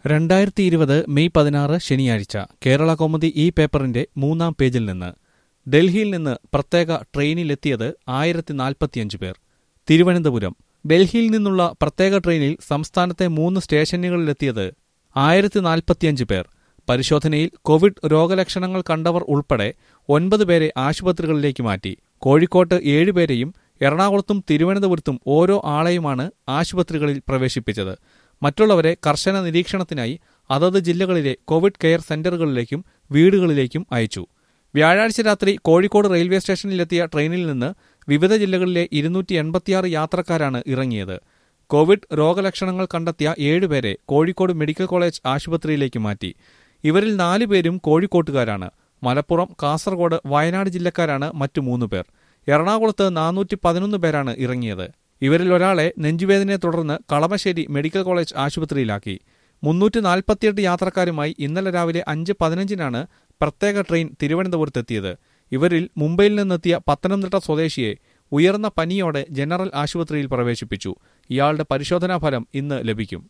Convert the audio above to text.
രണ്ടായിരത്തി ഇരുപത് മെയ് പതിനാറ് ശനിയാഴ്ച കേരള കൗമുദി ഈ പേപ്പറിന്റെ മൂന്നാം പേജിൽ നിന്ന് ഡൽഹിയിൽ നിന്ന് പ്രത്യേക ട്രെയിനിലെത്തിയത് ആയിരത്തി നാൽപ്പത്തിയഞ്ച് പേർ തിരുവനന്തപുരം ഡൽഹിയിൽ നിന്നുള്ള പ്രത്യേക ട്രെയിനിൽ സംസ്ഥാനത്തെ മൂന്ന് സ്റ്റേഷനുകളിലെത്തിയത് ആയിരത്തി നാൽപ്പത്തിയഞ്ച് പേർ പരിശോധനയിൽ കോവിഡ് രോഗലക്ഷണങ്ങൾ കണ്ടവർ ഉൾപ്പെടെ ഒൻപത് പേരെ ആശുപത്രികളിലേക്ക് മാറ്റി കോഴിക്കോട്ട് ഏഴുപേരെയും എറണാകുളത്തും തിരുവനന്തപുരത്തും ഓരോ ആളെയുമാണ് ആശുപത്രികളിൽ പ്രവേശിപ്പിച്ചത് മറ്റുള്ളവരെ കർശന നിരീക്ഷണത്തിനായി അതത് ജില്ലകളിലെ കോവിഡ് കെയർ സെന്ററുകളിലേക്കും വീടുകളിലേക്കും അയച്ചു വ്യാഴാഴ്ച രാത്രി കോഴിക്കോട് റെയിൽവേ സ്റ്റേഷനിലെത്തിയ ട്രെയിനിൽ നിന്ന് വിവിധ ജില്ലകളിലെ ഇരുന്നൂറ്റി എൺപത്തിയാറ് യാത്രക്കാരാണ് ഇറങ്ങിയത് കോവിഡ് രോഗലക്ഷണങ്ങൾ കണ്ടെത്തിയ ഏഴുപേരെ കോഴിക്കോട് മെഡിക്കൽ കോളേജ് ആശുപത്രിയിലേക്ക് മാറ്റി ഇവരിൽ നാലു പേരും കോഴിക്കോട്ടുകാരാണ് മലപ്പുറം കാസർഗോഡ് വയനാട് ജില്ലക്കാരാണ് മറ്റു മൂന്ന് പേർ എറണാകുളത്ത് നാനൂറ്റി പതിനൊന്ന് പേരാണ് ഇറങ്ങിയത് ഇവരിൽ ഒരാളെ നെഞ്ചുവേദനയെ തുടർന്ന് കളമശ്ശേരി മെഡിക്കൽ കോളേജ് ആശുപത്രിയിലാക്കി മുന്നൂറ്റി നാൽപ്പത്തിയെട്ട് യാത്രക്കാരുമായി ഇന്നലെ രാവിലെ അഞ്ച് പതിനഞ്ചിനാണ് പ്രത്യേക ട്രെയിൻ തിരുവനന്തപുരത്തെത്തിയത് ഇവരിൽ മുംബൈയിൽ നിന്നെത്തിയ പത്തനംതിട്ട സ്വദേശിയെ ഉയർന്ന പനിയോടെ ജനറൽ ആശുപത്രിയിൽ പ്രവേശിപ്പിച്ചു ഇയാളുടെ പരിശോധനാ ഫലം ഇന്ന് ലഭിക്കും